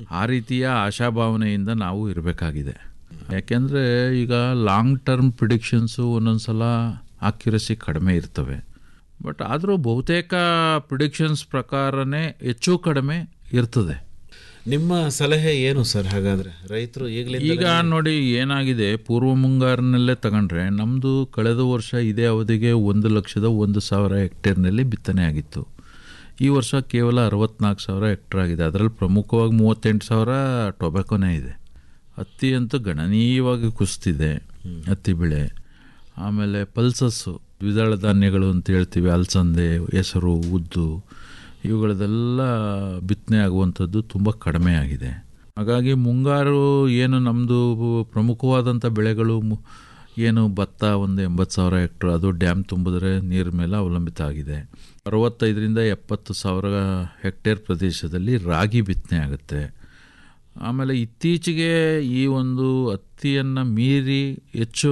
ಆ ರೀತಿಯ ಆಶಾಭಾವನೆಯಿಂದ ನಾವು ಇರಬೇಕಾಗಿದೆ ಯಾಕೆಂದರೆ ಈಗ ಲಾಂಗ್ ಟರ್ಮ್ ಪ್ರಿಡಿಕ್ಷನ್ಸು ಒಂದೊಂದು ಸಲ ಆಕ್ಯುರಸಿ ಕಡಿಮೆ ಇರ್ತವೆ ಬಟ್ ಆದರೂ ಬಹುತೇಕ ಪ್ರಿಡಿಕ್ಷನ್ಸ್ ಪ್ರಕಾರನೇ ಹೆಚ್ಚು ಕಡಿಮೆ ಇರ್ತದೆ ನಿಮ್ಮ ಸಲಹೆ ಏನು ಸರ್ ಹಾಗಾದ್ರೆ ರೈತರು ಈಗಲಿಂದ ಈಗ ನೋಡಿ ಏನಾಗಿದೆ ಪೂರ್ವ ಮುಂಗಾರಿನಲ್ಲೇ ತಗೊಂಡ್ರೆ ನಮ್ಮದು ಕಳೆದ ವರ್ಷ ಇದೇ ಅವಧಿಗೆ ಒಂದು ಲಕ್ಷದ ಒಂದು ಸಾವಿರ ಹೆಕ್ಟೇರ್ನಲ್ಲಿ ಬಿತ್ತನೆ ಆಗಿತ್ತು ಈ ವರ್ಷ ಕೇವಲ ಅರವತ್ನಾಲ್ಕು ಸಾವಿರ ಹೆಕ್ಟೇರ್ ಆಗಿದೆ ಅದರಲ್ಲಿ ಪ್ರಮುಖವಾಗಿ ಮೂವತ್ತೆಂಟು ಸಾವಿರ ಟೊಬ್ಯಾಕೋನೇ ಇದೆ ಹತ್ತಿ ಅಂತೂ ಗಣನೀಯವಾಗಿ ಕುಸಿತಿದೆ ಹತ್ತಿ ಬೆಳೆ ಆಮೇಲೆ ಪಲ್ಸಸ್ಸು ದ್ವಿದಳ ಧಾನ್ಯಗಳು ಅಂತ ಹೇಳ್ತೀವಿ ಅಲಸಂದೆ ಹೆಸರು ಉದ್ದು ಇವುಗಳದೆಲ್ಲ ಬಿತ್ತನೆ ಆಗುವಂಥದ್ದು ತುಂಬ ಕಡಿಮೆ ಆಗಿದೆ ಹಾಗಾಗಿ ಮುಂಗಾರು ಏನು ನಮ್ಮದು ಪ್ರಮುಖವಾದಂಥ ಬೆಳೆಗಳು ಮು- ಏನು ಭತ್ತ ಒಂದು ಎಂಬತ್ತು ಸಾವಿರ ಹೆಕ್ಟ್ರ್ ಅದು ಡ್ಯಾಮ್ ತುಂಬಿದ್ರೆ ನೀರ ಮೇಲೆ ಅವಲಂಬಿತ ಆಗಿದೆ ಅರವತ್ತೈದರಿಂದ ಎಪ್ಪತ್ತು ಸಾವಿರ ಹೆಕ್ಟೇರ್ ಪ್ರದೇಶದಲ್ಲಿ ರಾಗಿ ಬಿತ್ತನೆ ಆಗುತ್ತೆ ಆಮೇಲೆ ಇತ್ತೀಚೆಗೆ ಈ ಒಂದು ಹತ್ತಿಯನ್ನು ಮೀರಿ ಹೆಚ್ಚು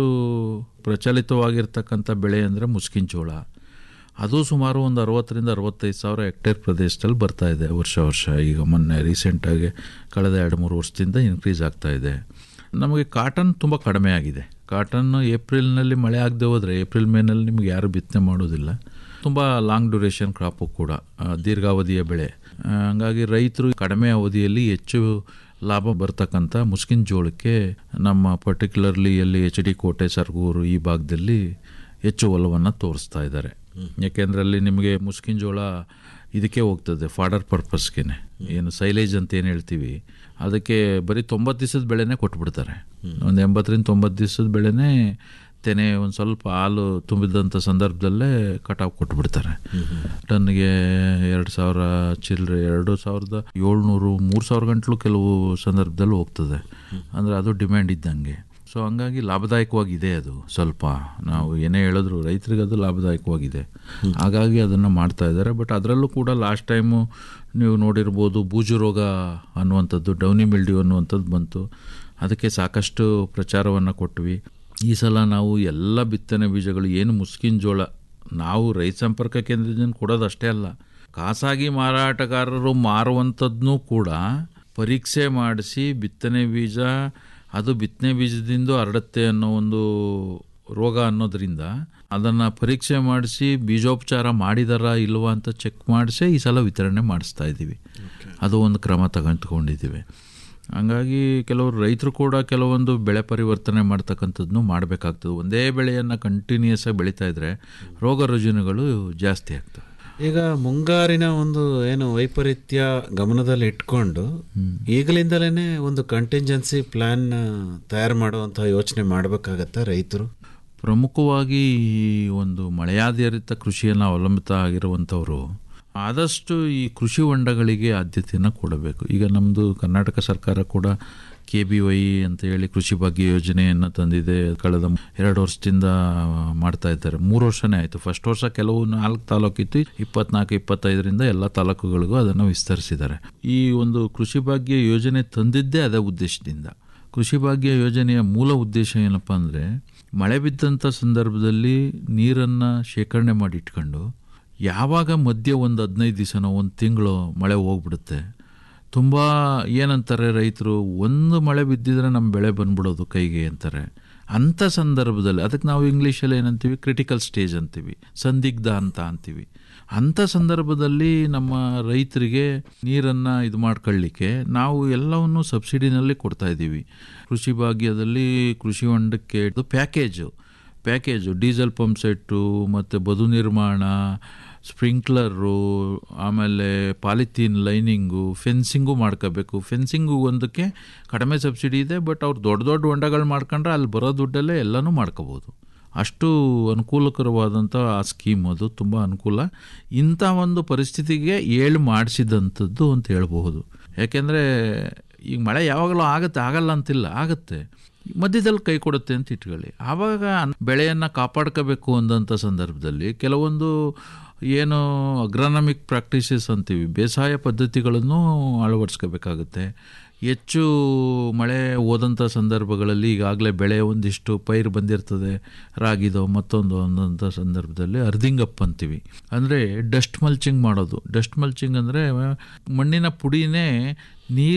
ಪ್ರಚಲಿತವಾಗಿರ್ತಕ್ಕಂಥ ಬೆಳೆ ಅಂದರೆ ಮುಸ್ಕಿನ ಜೋಳ ಅದು ಸುಮಾರು ಒಂದು ಅರವತ್ತರಿಂದ ಅರವತ್ತೈದು ಸಾವಿರ ಹೆಕ್ಟೇರ್ ಪ್ರದೇಶದಲ್ಲಿ ಬರ್ತಾ ಇದೆ ವರ್ಷ ವರ್ಷ ಈಗ ಮೊನ್ನೆ ರೀಸೆಂಟಾಗಿ ಕಳೆದ ಎರಡು ಮೂರು ವರ್ಷದಿಂದ ಇನ್ಕ್ರೀಸ್ ಆಗ್ತಾ ಇದೆ ನಮಗೆ ಕಾಟನ್ ತುಂಬ ಕಡಿಮೆ ಆಗಿದೆ ಕಾಟನ್ ಏಪ್ರಿಲ್ನಲ್ಲಿ ಮಳೆ ಆಗದೆ ಹೋದರೆ ಏಪ್ರಿಲ್ ಮೇನಲ್ಲಿ ನಿಮ್ಗೆ ಯಾರು ಬಿತ್ತನೆ ಮಾಡೋದಿಲ್ಲ ತುಂಬ ಲಾಂಗ್ ಡ್ಯೂರೇಷನ್ ಕ್ರಾಪು ಕೂಡ ಆ, ದೀರ್ಘಾವಧಿಯ ಬೆಳೆ ಆ, ಹಂಗಾಗಿ ರೈತರು ಕಡಿಮೆ ಅವಧಿಯಲ್ಲಿ ಹೆಚ್ಚು ಲಾಭ ಬರ್ತಕ್ಕಂಥ ಮುಸ್ಕಿನ ಜೋಳಕ್ಕೆ ನಮ್ಮ ಪರ್ಟಿಕ್ಯುಲರ್ಲಿ ಎಲ್ಲಿ ಎಚ್ ಡಿ ಕೋಟೆ ಸರ್ಗೂರು ಈ ಭಾಗದಲ್ಲಿ ಹೆಚ್ಚು ಒಲವನ್ನು ತೋರಿಸ್ತಾ ಇದ್ದಾರೆ ಯಾಕೆಂದ್ರೆ ಅಲ್ಲಿ ನಿಮಗೆ ಮುಸ್ಕಿನ ಜೋಳ ಇದಕ್ಕೆ ಹೋಗ್ತದೆ ಫಾಡರ್ ಪರ್ಪಸ್ಗೆ ಏನು ಸೈಲೇಜ್ ಅಂತ ಏನು ಹೇಳ್ತೀವಿ ಅದಕ್ಕೆ ಬರೀ ತೊಂಬತ್ತು ದಿವಸದ ಬೆಳೆನೇ ಕೊಟ್ಬಿಡ್ತಾರೆ ಒಂದು ಎಂಬತ್ತರಿಂದ ತೊಂಬತ್ತು ದಿವಸದ ಬೆಳೆನೇ ತೆನೆ ಒಂದು ಸ್ವಲ್ಪ ಹಾಲು ತುಂಬಿದಂಥ ಸಂದರ್ಭದಲ್ಲೇ ಕಟಾವು ಕೊಟ್ಬಿಡ್ತಾರೆ ಟನ್ಗೆ ಎರಡು ಸಾವಿರ ಚಿಲ್ಲರೆ ಎರಡು ಸಾವಿರದ ಏಳ್ನೂರು ಮೂರು ಸಾವಿರ ಗಂಟಲು ಕೆಲವು ಸಂದರ್ಭದಲ್ಲಿ ಹೋಗ್ತದೆ ಅಂದರೆ ಅದು ಡಿಮ್ಯಾಂಡ್ ಇದ್ದಂಗೆ ಸೊ ಹಂಗಾಗಿ ಲಾಭದಾಯಕವಾಗಿದೆ ಅದು ಸ್ವಲ್ಪ ನಾವು ಏನೇ ಹೇಳಿದ್ರು ರೈತರಿಗೆ ಅದು ಲಾಭದಾಯಕವಾಗಿದೆ ಹಾಗಾಗಿ ಅದನ್ನು ಮಾಡ್ತಾ ಇದ್ದಾರೆ ಬಟ್ ಅದರಲ್ಲೂ ಕೂಡ ಲಾಸ್ಟ್ ಟೈಮು ನೀವು ನೋಡಿರ್ಬೋದು ಬೂಜು ರೋಗ ಅನ್ನುವಂಥದ್ದು ಡೌನಿ ಮಿಲ್ಡ್ಯೂ ಅನ್ನುವಂಥದ್ದು ಬಂತು ಅದಕ್ಕೆ ಸಾಕಷ್ಟು ಪ್ರಚಾರವನ್ನು ಕೊಟ್ವಿ ಈ ಸಲ ನಾವು ಎಲ್ಲ ಬಿತ್ತನೆ ಬೀಜಗಳು ಏನು ಮುಸ್ಕಿನ ಜೋಳ ನಾವು ರೈತ ಸಂಪರ್ಕ ಕೇಂದ್ರದಿಂದ ಕೊಡೋದು ಅಷ್ಟೇ ಅಲ್ಲ ಖಾಸಗಿ ಮಾರಾಟಗಾರರು ಮಾರುವಂಥದ್ದನ್ನೂ ಕೂಡ ಪರೀಕ್ಷೆ ಮಾಡಿಸಿ ಬಿತ್ತನೆ ಬೀಜ ಅದು ಬಿತ್ತನೆ ಬೀಜದಿಂದ ಹರಡುತ್ತೆ ಅನ್ನೋ ಒಂದು ರೋಗ ಅನ್ನೋದ್ರಿಂದ ಅದನ್ನು ಪರೀಕ್ಷೆ ಮಾಡಿಸಿ ಬೀಜೋಪಚಾರ ಮಾಡಿದಾರಾ ಇಲ್ವಾ ಅಂತ ಚೆಕ್ ಮಾಡಿಸೇ ಈ ಸಲ ವಿತರಣೆ ಮಾಡಿಸ್ತಾ ಇದ್ದೀವಿ ಅದು ಒಂದು ಕ್ರಮ ತಗೊಂಡ್ಕೊಂಡಿದ್ದೀವಿ ಹಂಗಾಗಿ ಕೆಲವರು ರೈತರು ಕೂಡ ಕೆಲವೊಂದು ಬೆಳೆ ಪರಿವರ್ತನೆ ಮಾಡ್ತಕ್ಕಂಥದ್ದನ್ನು ಮಾಡಬೇಕಾಗ್ತದೆ ಒಂದೇ ಬೆಳೆಯನ್ನು ಕಂಟಿನ್ಯೂಸ್ ಆಗಿ ಬೆಳೀತಾ ಇದ್ರೆ ರೋಗ ರುಜಿನಗಳು ಜಾಸ್ತಿ ಆಗ್ತವೆ ಈಗ ಮುಂಗಾರಿನ ಒಂದು ಏನು ವೈಪರೀತ್ಯ ಗಮನದಲ್ಲಿ ಇಟ್ಕೊಂಡು ಈಗಲಿಂದಲೇ ಒಂದು ಕಂಟಿಂಜೆನ್ಸಿ ಪ್ಲಾನ್ ತಯಾರು ಮಾಡುವಂತಹ ಯೋಚನೆ ಮಾಡಬೇಕಾಗತ್ತಾ ರೈತರು ಪ್ರಮುಖವಾಗಿ ಈ ಒಂದು ಮಳೆಯಾಧಾರಿತ ಕೃಷಿಯನ್ನು ಅವಲಂಬಿತ ಆಗಿರುವಂಥವರು ಆದಷ್ಟು ಈ ಕೃಷಿ ಹೊಂಡಗಳಿಗೆ ಆದ್ಯತೆಯನ್ನು ಕೊಡಬೇಕು ಈಗ ನಮ್ಮದು ಕರ್ನಾಟಕ ಸರ್ಕಾರ ಕೂಡ ಕೆ ಬಿ ವೈ ಅಂತ ಹೇಳಿ ಕೃಷಿ ಭಾಗ್ಯ ಯೋಜನೆಯನ್ನು ತಂದಿದೆ ಕಳೆದ ಎರಡು ವರ್ಷದಿಂದ ಮಾಡ್ತಾ ಇದ್ದಾರೆ ಮೂರು ವರ್ಷನೇ ಆಯಿತು ಫಸ್ಟ್ ವರ್ಷ ಕೆಲವು ನಾಲ್ಕು ತಾಲೂಕಿತ್ತು ಇಪ್ಪತ್ನಾಲ್ಕು ಇಪ್ಪತ್ತೈದರಿಂದ ಎಲ್ಲ ತಾಲೂಕುಗಳಿಗೂ ಅದನ್ನು ವಿಸ್ತರಿಸಿದ್ದಾರೆ ಈ ಒಂದು ಕೃಷಿ ಭಾಗ್ಯ ಯೋಜನೆ ತಂದಿದ್ದೇ ಅದೇ ಉದ್ದೇಶದಿಂದ ಕೃಷಿ ಭಾಗ್ಯ ಯೋಜನೆಯ ಮೂಲ ಉದ್ದೇಶ ಏನಪ್ಪ ಅಂದರೆ ಮಳೆ ಬಿದ್ದಂಥ ಸಂದರ್ಭದಲ್ಲಿ ನೀರನ್ನು ಶೇಖರಣೆ ಮಾಡಿ ಇಟ್ಕೊಂಡು ಯಾವಾಗ ಮಧ್ಯೆ ಒಂದು ಹದಿನೈದು ದಿವಸನೋ ಒಂದು ತಿಂಗಳು ಮಳೆ ಹೋಗ್ಬಿಡುತ್ತೆ ತುಂಬ ಏನಂತಾರೆ ರೈತರು ಒಂದು ಮಳೆ ಬಿದ್ದಿದ್ರೆ ನಮ್ಮ ಬೆಳೆ ಬಂದ್ಬಿಡೋದು ಕೈಗೆ ಅಂತಾರೆ ಅಂಥ ಸಂದರ್ಭದಲ್ಲಿ ಅದಕ್ಕೆ ನಾವು ಇಂಗ್ಲೀಷಲ್ಲಿ ಏನಂತೀವಿ ಕ್ರಿಟಿಕಲ್ ಸ್ಟೇಜ್ ಅಂತೀವಿ ಸಂದಿಗ್ಧ ಅಂತ ಅಂತೀವಿ ಅಂಥ ಸಂದರ್ಭದಲ್ಲಿ ನಮ್ಮ ರೈತರಿಗೆ ನೀರನ್ನು ಇದು ಮಾಡ್ಕೊಳ್ಳಿಕ್ಕೆ ನಾವು ಎಲ್ಲವನ್ನು ಸಬ್ಸಿಡಿನಲ್ಲಿ ಕೊಡ್ತಾ ಇದ್ದೀವಿ ಕೃಷಿ ಭಾಗ್ಯದಲ್ಲಿ ಕೃಷಿ ಹೊಂಡಕ್ಕೆ ಇದು package package diesel pump set ಮತ್ತು ಬದು ನಿರ್ಮಾಣ ಸ್ಪ್ರಿಂಕ್ಲರು ಆಮೇಲೆ ಪಾಲಿಥೀನ್ ಲೈನಿಂಗು ಫೆನ್ಸಿಂಗು ಮಾಡ್ಕೋಬೇಕು ಫೆನ್ಸಿಂಗು ಒಂದಕ್ಕೆ ಕಡಿಮೆ ಸಬ್ಸಿಡಿ ಇದೆ ಬಟ್ ಅವ್ರು ದೊಡ್ಡ ದೊಡ್ಡ ಹೊಂಡಗಳು ಮಾಡ್ಕೊಂಡ್ರೆ ಅಲ್ಲಿ ಬರೋ ದುಡ್ಡಲ್ಲೇ ಎಲ್ಲನೂ ಮಾಡ್ಕೋಬೋದು ಅಷ್ಟು ಅನುಕೂಲಕರವಾದಂಥ ಆ ಸ್ಕೀಮ್ ಅದು ತುಂಬ ಅನುಕೂಲ ಇಂಥ ಒಂದು ಪರಿಸ್ಥಿತಿಗೆ ಏಳು ಮಾಡಿಸಿದಂಥದ್ದು ಅಂತ ಹೇಳ್ಬಹುದು ಯಾಕೆಂದರೆ ಈಗ ಮಳೆ ಯಾವಾಗಲೂ ಆಗುತ್ತೆ ಆಗಲ್ಲ ಅಂತಿಲ್ಲ ಆಗುತ್ತೆ ಮಧ್ಯದಲ್ಲಿ ಕೈ ಕೊಡುತ್ತೆ ಅಂತ ಇಟ್ಕೊಳ್ಳಿ ಆವಾಗ ಬೆಳೆಯನ್ನು ಕಾಪಾಡ್ಕೋಬೇಕು ಅಂದಂಥ ಸಂದರ್ಭದಲ್ಲಿ ಕೆಲವೊಂದು ಏನು ಅಗ್ರಾನಮಿಕ್ ಪ್ರಾಕ್ಟೀಸಸ್ ಅಂತೀವಿ ಬೇಸಾಯ ಪದ್ಧತಿಗಳನ್ನು ಅಳವಡಿಸ್ಕೋಬೇಕಾಗುತ್ತೆ ಹೆಚ್ಚು ಮಳೆ ಹೋದಂಥ ಸಂದರ್ಭಗಳಲ್ಲಿ ಈಗಾಗಲೇ ಬೆಳೆ ಒಂದಿಷ್ಟು ಪೈರು ಬಂದಿರ್ತದೆ ರಾಗಿದೋ ಮತ್ತೊಂದು ಅನ್ನೋಂಥ ಸಂದರ್ಭದಲ್ಲಿ ಅರ್ಧಿಂಗ್ ಅಪ್ ಅಂತೀವಿ ಅಂದರೆ ಡಸ್ಟ್ ಮಲ್ಚಿಂಗ್ ಮಾಡೋದು ಡಸ್ಟ್ ಮಲ್ಚಿಂಗ್ ಅಂದರೆ ಮಣ್ಣಿನ ಪುಡಿನೇ ನೀರು